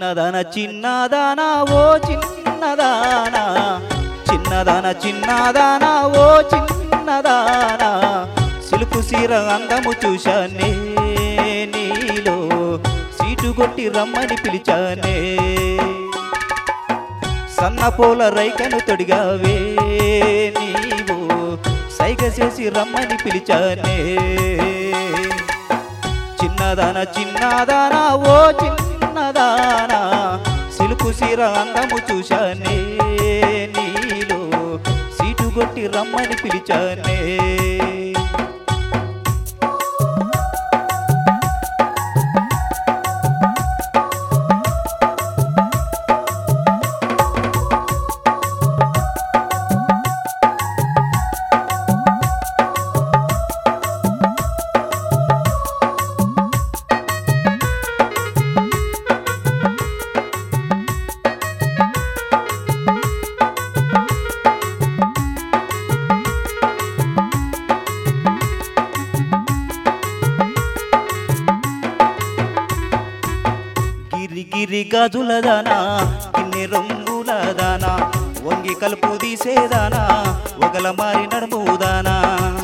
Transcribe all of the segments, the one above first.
చిన్నదన చిన్నదానా ఓ చిన్నదానా చిన్నదన చిన్నదానా ఓ చిన్నదానా సిలుకు సీర అందము చూశానే నీలో సీటు కొట్టి రమ్మని పిలిచానే సన్నపోల రైకను తొడిగావే నీవు సైగ చేసి రమ్మని పిలిచానే చిన్నదాన చిన్నదానా ఓ చిన్నదానా సిలుకు సీర అందము చూశానే నీలో సీటు కొట్టి రమ్మని పిలిచానే గిరి గిరి గాజుల దానా గిన్నె రంగుల దానా వంగి కలుపు తీసేదానా ఒకల మారి నడుముదానా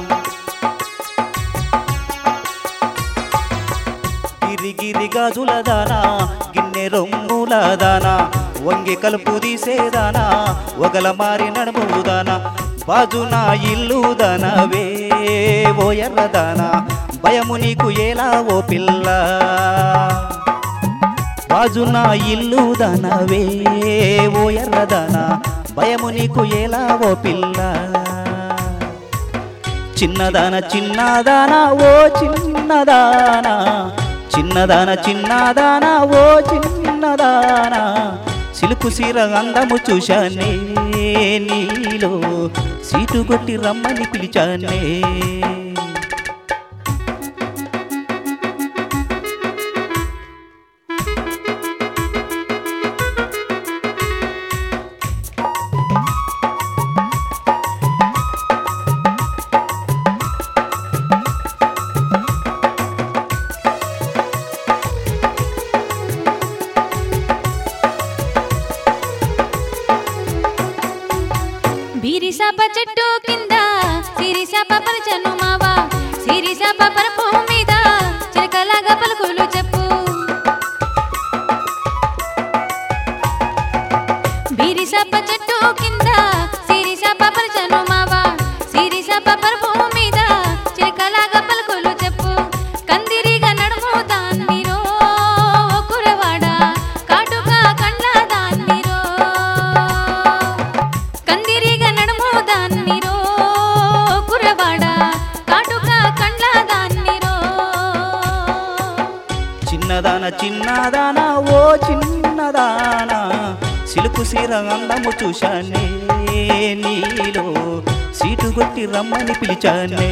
గిరి గిరి గాజుల దానా గిన్నె రంగుల దానా వంగి కలుపు తీసేదానా ఒకల మారి నడుముదానా బాజు నా ఇల్లు దానవే ఓ ఎర్రదానా భయము నీకు ఎలా ఓ పిల్ల రాజు నా ఇల్లు దానవే ఓ ఎర్రదాన భయము నీకు ఎలా ఓ పిల్ల చిన్నదాన చిన్నదాన ఓ చిన్నదాన చిన్నదాన చిన్నదాన ఓ చిన్నదాన సిలుకు సీర అందము చూశానే నీలో సీటు కొట్టి రమ్మని పిలిచానే బీరిసాప చెట్టు కింద సిరిసాప పరచను మావా సిరిసాప పరపు మీద చిలకలాగా పలుకులు చెప్పు బీరిసాప చెట్టు కింద సిరిసాప పరచను మావా సిరిసాప పరపు మీద చిలకలాగా పలుకులు చెప్పు కందిరిగా నడుము దాన్నిరో కురవాడ కాటుగా కండ్ల దాన్నిరో కందిరిగా నడుము దాన్నిరో కుర్రవాడ కాటుగా కండ్ల దాన్నిరో చిన్నదాన చిన్నదాన ఓ చిన్నదాన సిలుకు సీర అందము చూశానే నీలో సీటు కొట్టి రమ్మని పిలిచానే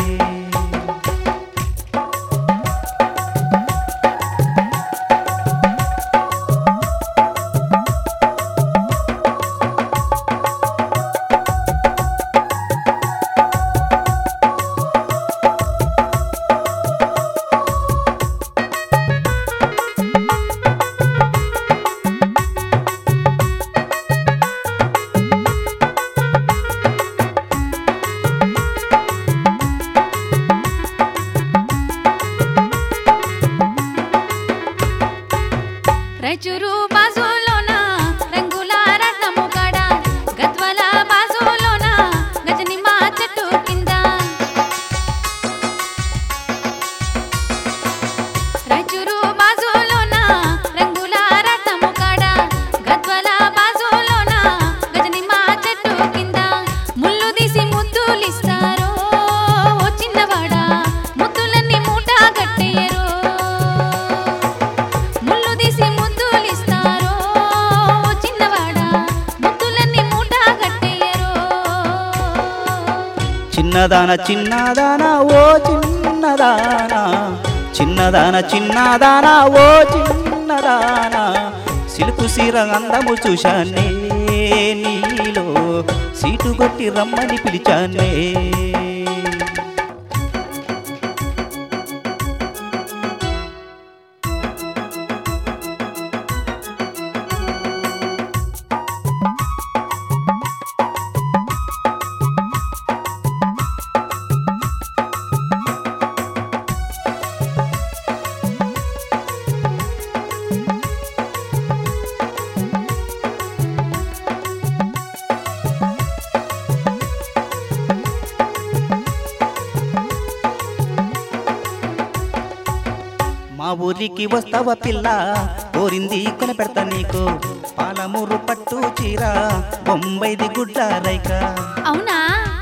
రైచురు బాజులోన రంగుల రత్నము కాడ గద్వల బాజులోన గజనిమ్మ చెట్టు కింద రైచురు బాజులోన రంగుల రత్నము కాడ గద్వల బాజులోన గజనిమ్మ చెట్టు కింద ముళ్ళు తీసి ముద్దులిస్తారో ఓ చిన్నవాడా ముద్దులన్నీ మూట కట్టేయరో ముళ్ళు తీసి ముద్దులిస్తారో ఓ చిన్నవాడా ముద్దులన్నీ మూట కట్టేయరో చిన్నదాన చిన్నదాన ఓ చిన్నదాన చిన్నదాన చిన్నదాన ఓ చిన్నదాన సిలుకు సీర అందము చూశానే నీలో సీటు కొట్టి రమ్మని పిలిచానే మా ఊరికి వస్తావా పిల్ల కోరింది కొని పెడతా నీకు పాలమూరు పట్టు చీర బొంబైది గుడ్ల రైక అవునా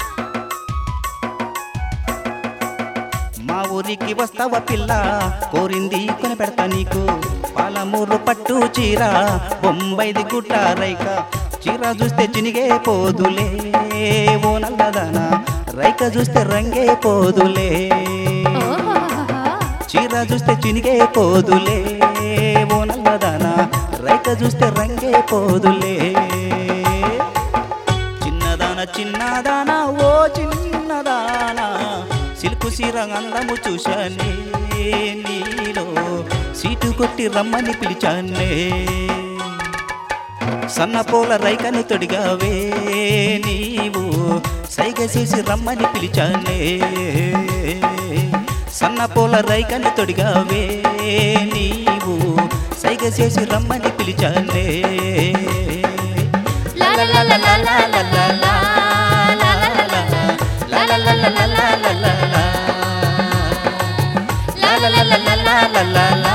మా ఊరికి వస్తావా పిల్ల కోరింది కొని పెడతా నీకు పాలమూరు పట్టు చీర బొంబైది గుడ్ల రైక చీర చూస్తే చినిగే పోదులే ఓ నల్లదానా రైక చూస్తే రంగే పోదులే ఓహోహోహో. చీర చూస్తే చినిగే పోదులే ఓ నల్లదానా రైక చూస్తే రంగే పోదులే చిన్నదాన చిన్నదానా ఓ చిన్నదానా సిల్కు సీర అందము చూశానే నీలో సీటు కొట్టి రమ్మని పిలిచానే సన్నపోల రైకని తొడిగావే నీవు సైగ చేసి రమ్మని పిలిచానే సన్నపోల రైకని తొడిగావే నీవు సైగ చేసి రమ్మని పిలిచానే లా లా లా లా లా లా లా లా లా. లా లా లా లా లా. లా లా లా లా లా లా లా లా. లా లా లా లా లా లా లా లా.